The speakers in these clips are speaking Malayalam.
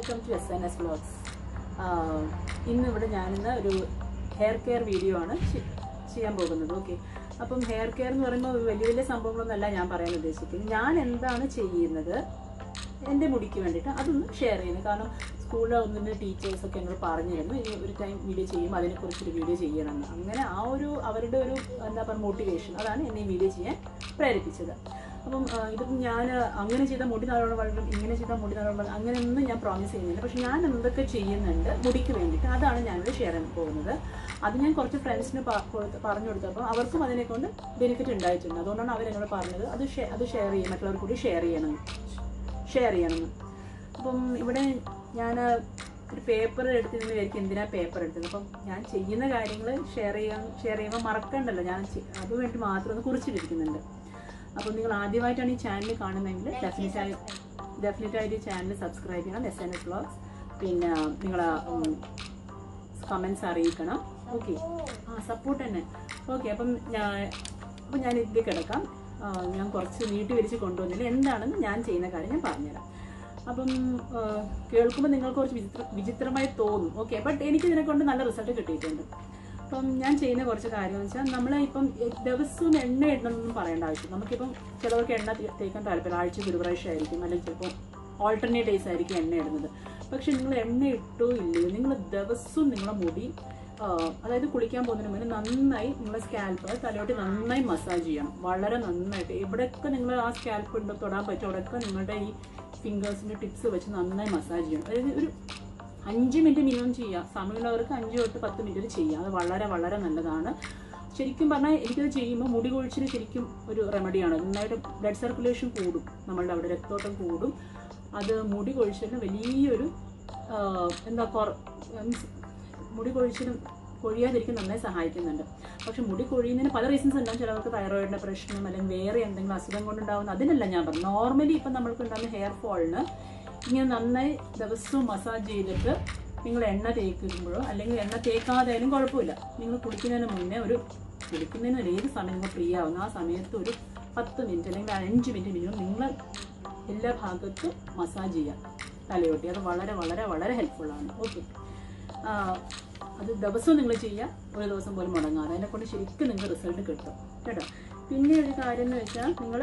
welcome to S N S vlogs ഇന്ന് ഇവിടെ ഞാനിന്ന് ഒരു ഹെയർ കെയർ വീഡിയോ ആണ് ചെ- ചെയ്യാൻ പോകുന്നത് ഓക്കെ അപ്പം ഹെയർ കെയർ എന്ന് പറയുമ്പോൾ ഒരു വലിയ വലിയ സംഭവങ്ങളൊന്നല്ല ഞാൻ പറയാൻ ഉദ്ദേശിക്കുന്നത് ഞാൻ എന്താണ് ചെയ്യുന്നത് എൻ്റെ മുടിക്ക് വേണ്ടിയിട്ട് അതൊന്ന് ഷെയർ ചെയ്യുന്നത് കാരണം സ്കൂളിൽ ഒന്നിൻ്റെ ടീച്ചേഴ്സൊക്കെ എന്നോട് പറഞ്ഞിരുന്നു ഇനി ഒരു ടൈം വീഡിയോ ചെയ്യുമ്പോൾ അതിനെക്കുറിച്ചൊരു വീഡിയോ ചെയ്യണമെന്ന് അങ്ങനെ ആ ഒരു അവരുടെ ഒരു എന്താ പറയുക മോട്ടിവേഷൻ അതാണ് എന്നെ ഈ വീഡിയോ ചെയ്യാൻ പ്രേരിപ്പിച്ചത് അപ്പം ആ, ഇതിപ്പം ഞാൻ അങ്ങനെ ചെയ്ത മുടി നല്ലോണം വളരും ഇങ്ങനെ ചെയ്ത മുടി നല്ലോണം വളരും അങ്ങനെയൊന്നും ഞാൻ പ്രോമിസ് ചെയ്യുന്നില്ല പക്ഷെ ഞാൻ എന്തൊക്കെ ചെയ്യുന്നുണ്ട് മുടിക്ക് വേണ്ടിയിട്ട് അതാണ് ഞാനിവിടെ ഷെയർ ചെയ്യാൻ പോകുന്നത് അത് ഞാൻ കുറച്ച് ഫ്രണ്ട്സിന് പറഞ്ഞു കൊടുത്തപ്പോൾ അവർക്കും അതിനെ കൊണ്ട് ബെനിഫിറ്റ് ഉണ്ടായിട്ടുണ്ട് അതുകൊണ്ടാണ് അവരെന്നോട് പറഞ്ഞത് അത് ഷെ- അത് ഷെയർ ചെയ്യും മറ്റുള്ളവർ കൂടി ഷെയർ ചെയ്യണം ഷെയർ ചെയ്യണമെന്ന് അപ്പം ഇവിടെ ഞാൻ ഒരു പേപ്പർ എടുത്ത് നിന്ന് വിചാരിക്കും എന്തിനാ പേപ്പർ എടുത്തത് അപ്പം ഞാൻ ചെയ്യുന്ന കാര്യങ്ങൾ ഷെയർ ചെയ്യാൻ ഷെയർ ചെയ്യുമ്പോൾ മറക്കണ്ടല്ലോ ഞാൻ ചെ- അതുവേണ്ടി മാത്രം ഒന്ന് കുറിച്ചിട്ടിരിക്കുന്നുണ്ട് അപ്പോൾ നിങ്ങൾ ആദ്യമായിട്ടാണ് ഈ ചാനൽ കാണുന്നതെങ്കിൽ ഡെഫിനറ്റായി ഡെഫിനറ്റായിട്ട് ഈ ചാനൽ സബ്സ്ക്രൈബ് ചെയ്യണം എസ് എൻ എസ് വ്ളോഗ്സ് പിന്നെ നിങ്ങൾ കമൻസ് അറിയിക്കണം ഓക്കെ ആ സപ്പോർട്ട് തന്നെ ഓക്കെ അപ്പം ഞാൻ അപ്പം ഞാൻ ഇതിലേക്ക് കിടക്കാം ആ, ഞാൻ കുറച്ച് നീട്ടി വിരിച്ച് കൊണ്ടുവന്നില്ല എന്താണെന്ന് ഞാൻ ചെയ്യുന്ന കാര്യം ഞാൻ പറഞ്ഞുതരാം അപ്പം ആ, കേൾക്കുമ്പോൾ നിങ്ങൾക്ക് കുറച്ച് വിചിത്ര വിചിത്രമായി തോന്നും ഓക്കെ ബട്ട് എനിക്ക് ഇതിനെ കൊണ്ട് നല്ല റിസൾട്ട് കിട്ടിയിട്ടുണ്ട് അപ്പം ഞാൻ ചെയ്യുന്ന കുറച്ച് കാര്യം എന്ന് വെച്ചാൽ നമ്മൾ ഇപ്പം ദിവസവും എണ്ണ ഇടണമെന്നൊന്നും പറയേണ്ട ആവശ്യം നമുക്കിപ്പം ചിലവർക്ക് എണ്ണ തേ- തേക്കാൻ താല്പര്യം ആഴ്ച ഒരു പ്രാവശ്യം ആയിരിക്കും അല്ലെങ്കിൽ ചിലപ്പോൾ ഓൾട്ടർനേറ്റ് ഡേയ്സ് ആയിരിക്കും എണ്ണ ഇടുന്നത് പക്ഷെ നിങ്ങൾ എണ്ണ ഇട്ടോ ഇല്ലയോ നിങ്ങൾ ദിവസവും നിങ്ങളുടെ മുടി ആ, അതായത് കുളിക്കാൻ പോകുന്നതിന് മുന്നേ നന്നായി നിങ്ങളുടെ സ്കാൽപ്പ് തലയോട്ട് നന്നായി മസാജ് ചെയ്യണം വളരെ നന്നായിട്ട് എവിടെയൊക്കെ നിങ്ങൾ ആ സ്കാൽപ്പ് ഉണ്ടോ തൊടാൻ പറ്റും അവിടെയൊക്കെ നിങ്ങളുടെ ഈ ഫിംഗേഴ്സിൻ്റെ ടിപ്സ് വെച്ച് നന്നായി മസാജ് ചെയ്യണം അതായത് ഒരു അഞ്ച് മിനിറ്റ് മിനിമം ചെയ്യാം സമയമുള്ളവർക്ക് അഞ്ച് തൊട്ട് പത്ത് മിനിറ്റ് ചെയ്യാം അത് വളരെ വളരെ നല്ലതാണ് ശരിക്കും പറഞ്ഞാൽ എനിക്കത് ചെയ്യുമ്പോൾ മുടി കൊഴിച്ചിന് ശരിക്കും ഒരു റെമഡിയാണ് നന്നായിട്ട് ബ്ലഡ് സർക്കുലേഷൻ കൂടും നമ്മളുടെ അവിടെ രക്തോട്ടം കൂടും അത് മുടി കൊഴിച്ചിലിന് വലിയൊരു ആ, എന്താ കൊറ മീൻസ് മുടി കൊഴിച്ചിലും കൊഴിയാതിരിക്കാൻ നന്നായി സഹായിക്കുന്നുണ്ട് പക്ഷെ മുടി കൊഴിയുന്നതിന് പല റീസൺസ് ഉണ്ടാവും ചിലവർക്ക് തൈറോയിഡിന്റെ പ്രശ്നം അല്ലെങ്കിൽ വേറെ എന്തെങ്കിലും അസുഖം കൊണ്ടുണ്ടാവുന്ന അതിനല്ല ഞാൻ പറഞ്ഞു നോർമലി ഇപ്പം നമ്മൾക്ക് ഉണ്ടാകുന്ന ഹെയർ ഫോളിന് ഇങ്ങനെ നന്നായി ദിവസവും മസാജ് ചെയ്തിട്ട് നിങ്ങൾ എണ്ണ തേക്കുമ്പോഴോ അല്ലെങ്കിൽ എണ്ണ തേക്കാതായാലും കുഴപ്പമില്ല നിങ്ങൾ കുളിക്കുന്നതിന് മുന്നേ ഒരു കുളിക്കുന്നതിന് ഒരു ഏത് സമയം നിങ്ങൾ ഫ്രീ ആവുന്ന ആ സമയത്ത് ഒരു പത്ത് മിനിറ്റ് അല്ലെങ്കിൽ അഞ്ച് മിനിറ്റ് മിനിമം നിങ്ങൾ എല്ലാ ഭാഗത്തും മസാജ് ചെയ്യാം തലയോട്ടി അത് വളരെ വളരെ വളരെ ഹെൽപ്ഫുള്ളാണ് ഓക്കെ അത് ദിവസവും നിങ്ങൾ ചെയ്യുക ഒരു ദിവസം പോലും മുടങ്ങാതെ അതിനെ കൊണ്ട് ശരിക്കും നിങ്ങൾക്ക് റിസൾട്ട് കിട്ടും കേട്ടോ പിന്നെ ഒരു കാര്യം എന്ന് വെച്ചാൽ നിങ്ങൾ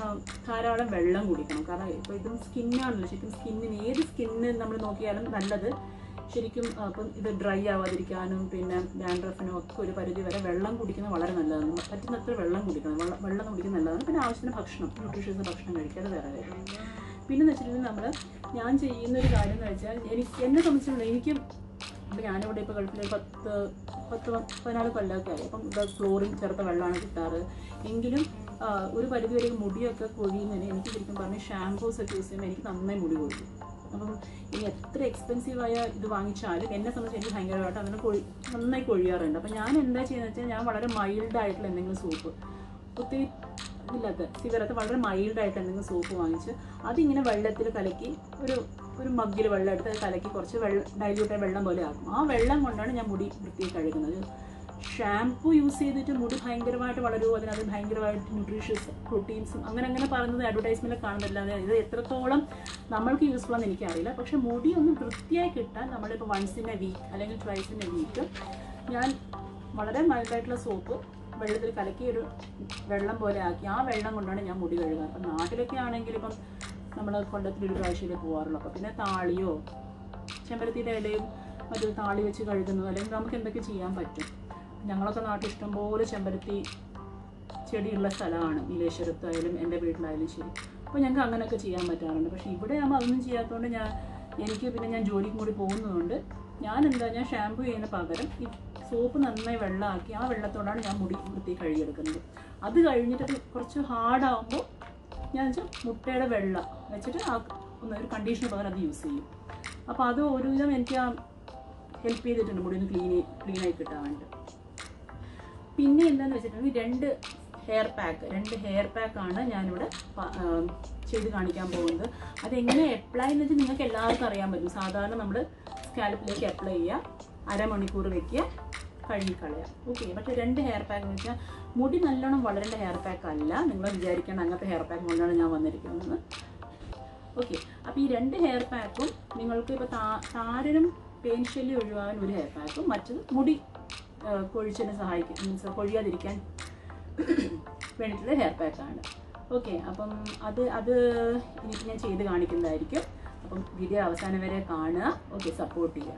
ധാരാളം വെള്ളം കുടിക്കണം കാരണം ഇപ്പോൾ ഇതും സ്കിന്നാണല്ലോ ശരിക്കും സ്കിന്നിന് ഏത് സ്കിന്ന് നമ്മൾ നോക്കിയാലും നല്ലത് ശരിക്കും ആ, ഇപ്പം ഇത് ഡ്രൈ ആവാതിരിക്കാനും പിന്നെ ഡാൻഡ്രഫിനും ഒക്കെ ഒരു പരിധി വരെ വെള്ളം കുടിക്കുന്നത് വളരെ നല്ലതാണ് പറ്റുന്നത്ര വെള്ളം കുടിക്കണം വെള്ളം വെള്ളം കുടിക്കുന്നത് നല്ലതാണ് പിന്നെ ആവശ്യത്തിന് ഭക്ഷണം ന്യൂട്രീഷ്യസ് ഭക്ഷണം കഴിക്കാതെ വേറെ കാര്യം പിന്നെ വെച്ചിട്ടുണ്ടെങ്കിൽ നമ്മൾ ഞാൻ ചെയ്യുന്ന ഒരു കാര്യം എന്ന് വെച്ചാൽ എനിക്ക് എന്നെ സംബന്ധിച്ചിട്ടുണ്ട് എനിക്കും ഇപ്പം ഞാനിവിടെ ഇപ്പോൾ ഗൾഫിൽ ഒരു പത്ത് പത്ത് പത്ത് പതിനാല് കൊല്ലമൊക്കെ ആയി അപ്പം ഇവിടെ ക്ലോറിൻ ചേർത്ത വെള്ളമാണ് കിട്ടാറ് എങ്കിലും ആ, ഒരു പരിധി വരെ മുടിയൊക്കെ കൊഴിയുന്നതിന് എനിക്ക് ശരിക്കും പറഞ്ഞാൽ ഷാംപൂസ് ഒക്കെ യൂസ് ചെയ്യുമ്പോൾ എനിക്ക് നന്നായി മുടി കൊഴിയും അപ്പം ഇനി എത്ര എക്സ്പെൻസീവായ ഇത് വാങ്ങിച്ചാലും എന്നെ സംബന്ധിച്ച് എനിക്ക് ഭയങ്കരമായിട്ട് അങ്ങനെ കൊഴി നന്നായി കൊഴിയാറുണ്ട് അപ്പം ഞാൻ എന്താ ചെയ്യുന്നത് വെച്ചാൽ ഞാൻ വളരെ മൈൽഡ് ആയിട്ടുള്ള എന്തെങ്കിലും സൂപ്പ് ഒത്തിരി ഇല്ലാത്ത സിവറത്ത് വളരെ മൈൽഡ് ആയിട്ട് എന്തെങ്കിലും സോപ്പ് വാങ്ങിച്ച് അതിങ്ങനെ വെള്ളത്തിൽ കലക്കി ഒരു ഒരു മഗ്ഗിൽ വെള്ളം എടുത്ത് അത് കലക്കി കുറച്ച് വെള്ളം ഡൈല്യൂട്ടായ വെള്ളം പോലെ ആക്കും ആ വെള്ളം കൊണ്ടാണ് ഞാൻ മുടി വൃത്തി കഴുകുന്നത് ഷാംപൂ യൂസ് ചെയ്തിട്ട് മുടി ഭയങ്കരമായിട്ട് വളരുമോ അതിനകത്ത് ഭയങ്കരമായിട്ട് ന്യൂട്രീഷ്യസ് പ്രോട്ടീൻസും അങ്ങനെ അങ്ങനെ പറയുന്നത് അഡ്വർടൈസ്മെന്റിൽ കാണുന്നില്ലാതെ ഇത് എത്രത്തോളം നമ്മൾക്ക് യൂസ്ഫുൾ ആണെന്ന് എനിക്കറിയില്ല പക്ഷെ മുടി ഒന്ന് വൃത്തിയായി കിട്ടാൻ നമ്മളിപ്പോൾ വൺസ് ഇൻ എ വീക്ക് അല്ലെങ്കിൽ ട്വൈസ് ഇൻ എ വീക്ക് ഞാൻ വളരെ മൈൽഡായിട്ടുള്ള സോപ്പ് വെള്ളത്തിൽ കലക്കി ഒരു വെള്ളം പോലെ ആക്കി ആ വെള്ളം കൊണ്ടാണ് ഞാൻ മുടി കഴുകുക അപ്പം നാട്ടിലൊക്കെ ആണെങ്കിൽ ഇപ്പം നമ്മൾ കൊല്ലത്തിൽ ഒരു പ്രാവശ്യമേ പോകാറുള്ളൂ അപ്പോൾ പിന്നെ താളിയോ ചെമ്പരത്തിയുടെ ഇലയും മറ്റു താളി വെച്ച് കഴുകുന്നു അല്ലെങ്കിൽ നമുക്ക് എന്തൊക്കെ ചെയ്യാൻ പറ്റും ഞങ്ങളൊക്കെ നാട്ടിൽ ഇഷ്ടംപോലെ ചെമ്പരത്തി ചെടിയുള്ള സ്ഥലമാണ് നീലേശ്വരത്തായാലും എൻ്റെ വീട്ടിലായാലും ശരി അപ്പോൾ ഞങ്ങൾക്ക് അങ്ങനെയൊക്കെ ചെയ്യാൻ പറ്റാറുണ്ട് പക്ഷേ ഇവിടെ ആകുമ്പോൾ അതൊന്നും ചെയ്യാത്തതുകൊണ്ട് ഞാൻ എനിക്ക് പിന്നെ ഞാൻ ജോലിക്കും കൂടി പോകുന്നതുകൊണ്ട് ഞാൻ എന്താ ഞാൻ ഷാമ്പു ചെയ്യുന്ന പകരം ഈ സോപ്പ് നന്നായി വെള്ളമാക്കി ആ വെള്ളത്തോടാണ് ഞാൻ മുടി വൃത്തി കഴുകിയെടുക്കുന്നത് അത് കഴിഞ്ഞിട്ട് അത് കുറച്ച് ഹാർഡാകുമ്പോൾ ഞാൻ വെച്ചാൽ മുട്ടയുടെ വെള്ള വെച്ചിട്ട് ആ ഒന്ന് ഒരു കണ്ടീഷണർ പകരം അത് യൂസ് ചെയ്യും അപ്പോൾ അത് ഒരുവിധം എനിക്ക് ആ ഹെൽപ്പ് ചെയ്തിട്ടുണ്ട് മുടി ഒന്ന് ക്ലീൻ ക്ലീനായി കിട്ടാൻ വേണ്ടി പിന്നെ എന്താണെന്ന് വെച്ചിട്ടുണ്ടെങ്കിൽ രണ്ട് ഹെയർ പാക്ക് രണ്ട് ഹെയർ പാക്കാണ് ഞാനിവിടെ പ- ആം, ചെയ്ത് കാണിക്കാൻ പോകുന്നത് അതെങ്ങനെ അപ്ലൈ എന്ന് വെച്ചാൽ നിങ്ങൾക്ക് എല്ലാവർക്കും അറിയാൻ പറ്റും സാധാരണ നമ്മൾ സ്കാൽപ്പിലേക്ക് അപ്ലൈ ചെയ്യുക അരമണിക്കൂർ വെക്കുക കഴുകിക്കളയുക ഓക്കെ പക്ഷേ രണ്ട് ഹെയർ പാക്ക് എന്ന് വെച്ചാൽ മുടി നല്ലോണം വളരേണ്ട ഹെയർ പാക്ക് അല്ല നിങ്ങൾ വിചാരിക്കേണ്ട അങ്ങനത്തെ ഹെയർ പാക്ക് കൊണ്ടാണ് ഞാൻ വന്നിരിക്കുന്നത് ഓക്കെ അപ്പോൾ ഈ രണ്ട് ഹെയർ പാക്കും നിങ്ങൾക്ക് ഇപ്പോൾ താ താരനും പെയിൻ ശല്യം ഒഴിവാകാൻ ഒരു ഹെയർ പാക്കും മറ്റത് മുടി ആ, കൊഴിച്ചിന് സഹായിക്കും മീൻസ് കൊഴിയാതിരിക്കാൻ വേണ്ടിയിട്ടുള്ള ഹെയർ പാക്കാണ് ഓക്കെ അപ്പം അത് അത് ഇനിയിപ്പോൾ ഞാൻ ചെയ്ത് കാണിക്കുന്നതായിരിക്കും അപ്പം വീഡിയോ അവസാനം വരെ കാണുക ഓക്കെ സപ്പോർട്ട് ചെയ്യുക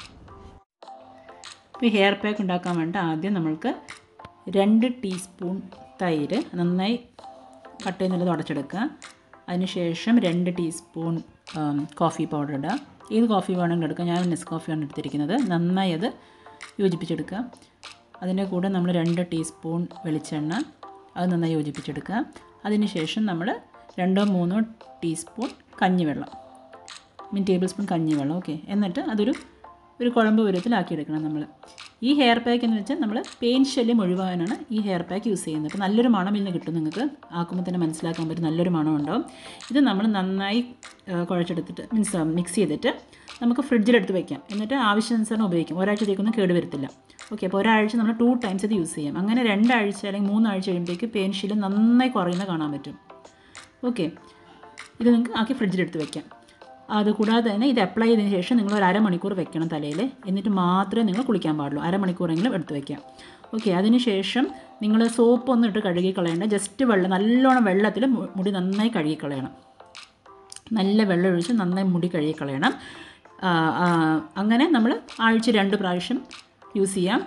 ഇപ്പോൾ ഹെയർ പാക്ക് ഉണ്ടാക്കാൻ വേണ്ട ആദ്യം നമ്മൾക്ക് രണ്ട് ടീസ്പൂൺ തൈര് നന്നായി കട്ടയിൽ നിന്ന് തുടച്ചെടുക്കുക അതിനുശേഷം രണ്ട് ടീസ്പൂൺ ആം, കോഫി പൗഡർ ഇടുക ഏത് കോഫി വേണമെങ്കിലും എടുക്കുക ഞാൻ നെസ് കോഫിയാണ് എടുത്തിരിക്കുന്നത് നന്നായി അത് യോജിപ്പിച്ചെടുക്കുക അതിൻ്റെ കൂടെ നമ്മൾ രണ്ട് ടീസ്പൂൺ വെളിച്ചെണ്ണ അത് നന്നായി യോജിപ്പിച്ചെടുക്കുക അതിനുശേഷം നമ്മൾ രണ്ടോ മൂന്നോ ടീസ്പൂൺ കഞ്ഞിവെള്ളം മീൻ ടേബിൾ സ്പൂൺ കഞ്ഞിവെള്ളം ഓക്കെ എന്നിട്ട് അതൊരു ഒരു കുഴമ്പ് പരുവത്തിലാക്കിയെടുക്കണം നമ്മൾ ഈ ഹെയർ പാക്ക് എന്ന് വെച്ചാൽ നമ്മൾ പെയിൻ ശല്യം ഒഴിവാകാനാണ് ഈ ഹെയർ പാക്ക് യൂസ് ചെയ്യുന്നത് അപ്പോൾ നല്ലൊരു മണം ഇന്ന് കിട്ടും നിങ്ങൾക്ക് ആക്കുമ്പോൾ തന്നെ മനസ്സിലാക്കാൻ പറ്റും നല്ലൊരു മണം ഉണ്ടാവും ഇത് നമ്മൾ നന്നായി ആ, കുഴച്ചെടുത്തിട്ട് മീൻസ് മിക്സ് ചെയ്തിട്ട് നമുക്ക് ഫ്രിഡ്ജിലെടുത്ത് വെക്കാം എന്നിട്ട് ആവശ്യാനുസരണം ഉപയോഗിക്കും ഒരാഴ്ചത്തേക്കൊന്നും കേട് വരത്തില്ല ഓക്കെ അപ്പോൾ ഒരാഴ്ച നമ്മൾ ടു ടൈംസ് ഇത് യൂസ് ചെയ്യാം അങ്ങനെ രണ്ടാഴ്ച അല്ലെങ്കിൽ മൂന്നാഴ്ച കഴിയുമ്പോഴേക്ക് പെയിൻ ശല്യം നന്നായി കുറയുന്ന കാണാൻ പറ്റും ഓക്കെ ഇത് നിങ്ങൾക്ക് ആക്കി ഫ്രിഡ്ജിലെടുത്ത് വെക്കാം അതുകൂടാതെ തന്നെ ഇത് അപ്ലൈ ചെയ്തതിന് ശേഷം നിങ്ങൾ ഒരു അരമണിക്കൂർ വെക്കണം തലയിൽ എന്നിട്ട് മാത്രമേ നിങ്ങൾ കുളിക്കാൻ പാടുള്ളൂ അരമണിക്കൂറെങ്കിലും എടുത്ത് വെക്കാം ഓക്കെ അതിന് ശേഷം നിങ്ങൾ സോപ്പ് ഒന്നും ഇട്ട് കഴുകി കളയേണ്ട ജസ്റ്റ് വെള്ളം നല്ലോണം വെള്ളത്തിൽ മു- മുടി നന്നായി കഴുകി കളയണം നല്ല വെള്ളം ഒഴിച്ച് നന്നായി മുടി കഴുകി കളയണം ആ, ആ, അങ്ങനെ നമ്മൾ ആഴ്ച രണ്ട് പ്രാവശ്യം യൂസ് ചെയ്യാം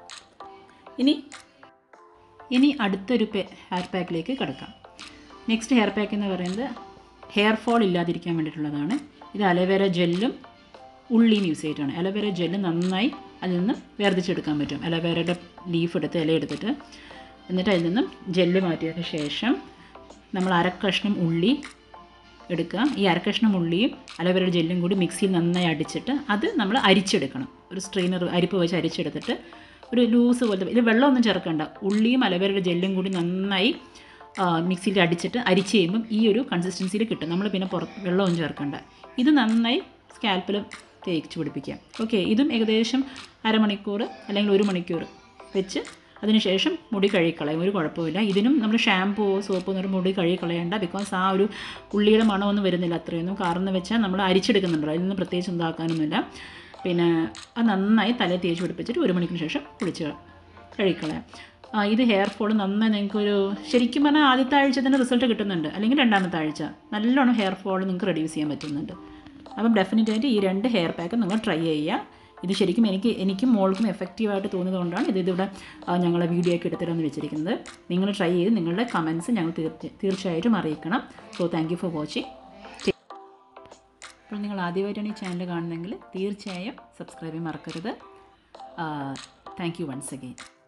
ഇനി ഇനി അടുത്തൊരു പേ ഹെയർ പാക്കിലേക്ക് കിടക്കാം നെക്സ്റ്റ് ഹെയർ പാക്ക് എന്ന് പറയുന്നത് ഹെയർ ഫോൾ ഇല്ലാതിരിക്കാൻ വേണ്ടിയിട്ടുള്ളതാണ് ഇത് അലോവേര ജെല്ലും ഉള്ളിയും യൂസ് ചെയ്തിട്ടാണ് അലോവേര ജെല്ല് നന്നായി അതിൽ നിന്ന് വേർതിച്ചെടുക്കാൻ പറ്റും അലോവേരയുടെ ലീഫ് എടുത്ത് ഇല എടുത്തിട്ട് എന്നിട്ട് അതിൽ നിന്നും ജെല്ല് മാറ്റിയതിന് ശേഷം നമ്മൾ അരക്കഷ്ണം ഉള്ളി എടുക്കുക ഈ അരക്കഷ്ണം ഉള്ളിയും അലോവേരയുടെ ജെല്ലും കൂടി മിക്സിയിൽ നന്നായി അടിച്ചിട്ട് അത് നമ്മൾ അരിച്ചെടുക്കണം ഒരു സ്ട്രെയിനർ അരിപ്പ് വെച്ച് അരിച്ചെടുത്തിട്ട് ഒരു ലൂസ് പോലത്തെ ഇത് വെള്ളമൊന്നും ചേർക്കണ്ട ഉള്ളിയും അലോവേരയുടെ ജെല്ലും കൂടി നന്നായി ആ, മിക്സിയിൽ അടിച്ചിട്ട് അരിച്ച് കഴിയുമ്പം ഈ ഒരു കൺസിസ്റ്റൻസിയിൽ കിട്ടും നമ്മൾ പിന്നെ പുറത്ത് വെള്ളമൊന്നും ചേർക്കണ്ട ഇത് നന്നായി സ്കാൽപ്പിൽ തേച്ച് പിടിപ്പിക്കുക ഓക്കെ ഇതും ഏകദേശം അരമണിക്കൂർ അല്ലെങ്കിൽ ഒരു മണിക്കൂർ വെച്ച് അതിനുശേഷം മുടി കഴുകിക്കളയും ഒരു കുഴപ്പമില്ല ഇതിനും നമ്മൾ ഷാമ്പൂ സോപ്പ് ഒന്നും മുടി കഴുകിക്കളയണ്ട ബിക്കോസ് ആ ഒരു ഉള്ളിയുടെ മണമൊന്നും വരുന്നില്ല അത്രയൊന്നും കാരണം എന്ന് വെച്ചാൽ നമ്മൾ അരിച്ചെടുക്കുന്നുണ്ടല്ലോ അതിൽ നിന്ന് പ്രത്യേകിച്ച് എന്താക്കാനൊന്നുമില്ല പിന്നെ അത് നന്നായി തലയിൽ തേച്ച് പിടിപ്പിച്ചിട്ട് ഒരു മണിക്കൂറിന് ശേഷം കുളിച്ച് കഴുകിക്കളയാം ആ, ഇത് ഹെയർ ഫോൾ നന്നായി നിങ്ങൾക്കൊരു ശരിക്കും പറഞ്ഞാൽ ആദ്യത്തെ ആഴ്ച തന്നെ റിസൾട്ട് കിട്ടുന്നുണ്ട് അല്ലെങ്കിൽ രണ്ടാമത്തെ ആഴ്ച നല്ലോണം ഹെയർ ഫോൾ നിങ്ങൾക്ക് റെഡ്യൂസ് ചെയ്യാൻ പറ്റുന്നുണ്ട് അപ്പം ഡെഫിനറ്റ് ആയിട്ട് ഈ രണ്ട് ഹെയർ പാക്ക് നിങ്ങൾ ട്രൈ ചെയ്യുക ഇത് ശരിക്കും എനിക്ക് എനിക്കും മോൾക്കും എഫക്റ്റീവായിട്ട് തോന്നിയതുകൊണ്ടാണ് ഇത് ഇതിവിടെ ആ, ഞങ്ങളെ വീഡിയോ ഒക്കെ എടുത്തിട്ടാണ് വെച്ചിരിക്കുന്നത് നിങ്ങൾ ട്രൈ ചെയ്ത് നിങ്ങളുടെ കമൻസ് ഞങ്ങൾ തീർച്ച തീർച്ചയായിട്ടും അറിയിക്കണം so thank you for watching അപ്പോൾ നിങ്ങൾ ആദ്യമായിട്ടാണ് ഈ ചാനൽ കാണുന്നതെങ്കിൽ തീർച്ചയായും സബ്സ്ക്രൈബ് ചെയ്യാൻ മറക്കരുത് താങ്ക് യു വൺസ് അഗെയിൻ